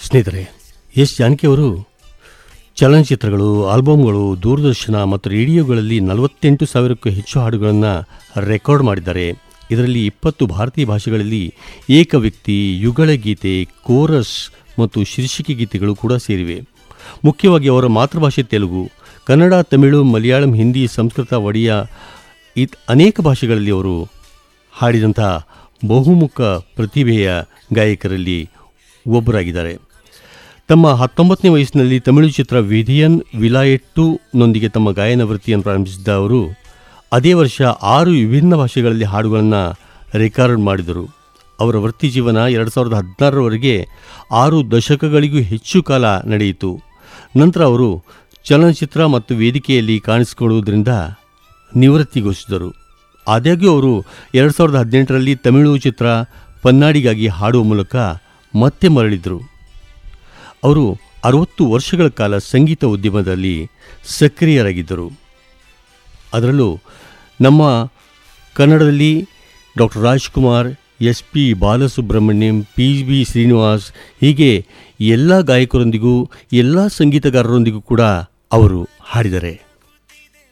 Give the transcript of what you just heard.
ಸ್ನೇಹಿತರೆ ಎಸ್ ಜಾನಕಿ ಅವರು ಚಲನಚಿತ್ರಗಳು ಆಲ್ಬಮ್ಗಳು ದೂರದರ್ಶನ ಮತ್ತು ರೇಡಿಯೋಗಳಲ್ಲಿ ನಲವತ್ತೆಂಟು ಸಾವಿರಕ್ಕೂ ಹೆಚ್ಚು ಹಾಡುಗಳನ್ನು ರೆಕಾರ್ಡ್ ಮಾಡಿದ್ದಾರೆ ಇದರಲ್ಲಿ ಇಪ್ಪತ್ತು ಭಾರತೀಯ ಭಾಷೆಗಳಲ್ಲಿ ಏಕವ್ಯಕ್ತಿ ಯುಗಳ ಗೀತೆ ಕೋರಸ್ ಮತ್ತು ಶೀರ್ಷಿಕೆ ಗೀತೆಗಳು ಕೂಡ ಸೇರಿವೆ ಮುಖ್ಯವಾಗಿ ಅವರ ಮಾತೃಭಾಷೆ ತೆಲುಗು ಕನ್ನಡ ತಮಿಳು ಮಲಯಾಳಂ ಹಿಂದಿ ಸಂಸ್ಕೃತ ಒಡಿಯಾ ಇತ್ ಅನೇಕ ಭಾಷೆಗಳಲ್ಲಿ ಅವರು ಹಾಡಿದಂಥ ಬಹುಮುಖ ಪ್ರತಿಭೆಯ ಗಾಯಕರಲ್ಲಿ ಒಬ್ಬರಾಗಿದ್ದಾರೆ ತಮ್ಮ ಹತ್ತೊಂಬತ್ತನೇ ವಯಸ್ಸಿನಲ್ಲಿ ತಮಿಳು ಚಿತ್ರ ವಿಧಿಯನ್ ವಿಲಾಯೆಟ್ಟುನೊಂದಿಗೆ ತಮ್ಮ ಗಾಯನ ವೃತ್ತಿಯನ್ನು ಪ್ರಾರಂಭಿಸಿದ್ದ ಅವರು ಅದೇ ವರ್ಷ ಆರು ವಿಭಿನ್ನ ಭಾಷೆಗಳಲ್ಲಿ ಹಾಡುಗಳನ್ನು ರೆಕಾರ್ಡ್ ಮಾಡಿದರು ಅವರ ವೃತ್ತಿ ಜೀವನ ಎರಡು ಸಾವಿರದ ಹದಿನಾರರವರೆಗೆ ಆರು ದಶಕಗಳಿಗೂ ಹೆಚ್ಚು ಕಾಲ ನಡೆಯಿತು ನಂತರ ಅವರು ಚಲನಚಿತ್ರ ಮತ್ತು ವೇದಿಕೆಯಲ್ಲಿ ಕಾಣಿಸಿಕೊಳ್ಳುವುದರಿಂದ ನಿವೃತ್ತಿ ಘೋಷಿಸಿದರು ಆದಾಗ್ಯೂ ಅವರು ಎರಡು ಸಾವಿರದ ಹದಿನೆಂಟರಲ್ಲಿ ತಮಿಳು ಚಿತ್ರ ಪನ್ನಾಡಿಗಾಗಿ ಹಾಡುವ ಮೂಲಕ ಮತ್ತೆ ಮರಳಿದರು ಅವರು ಅರವತ್ತು ವರ್ಷಗಳ ಕಾಲ ಸಂಗೀತ ಉದ್ಯಮದಲ್ಲಿ ಸಕ್ರಿಯರಾಗಿದ್ದರು ಅದರಲ್ಲೂ ನಮ್ಮ ಕನ್ನಡದಲ್ಲಿ doctor Rajkumar S P Balasubrahmanyam P B Srinivas ಹೀಗೆ ಎಲ್ಲ ಗಾಯಕರೊಂದಿಗೂ ಎಲ್ಲ ಸಂಗೀತಗಾರರೊಂದಿಗೂ ಕೂಡ ಅವರು ಹಾಡಿದ್ದಾರೆ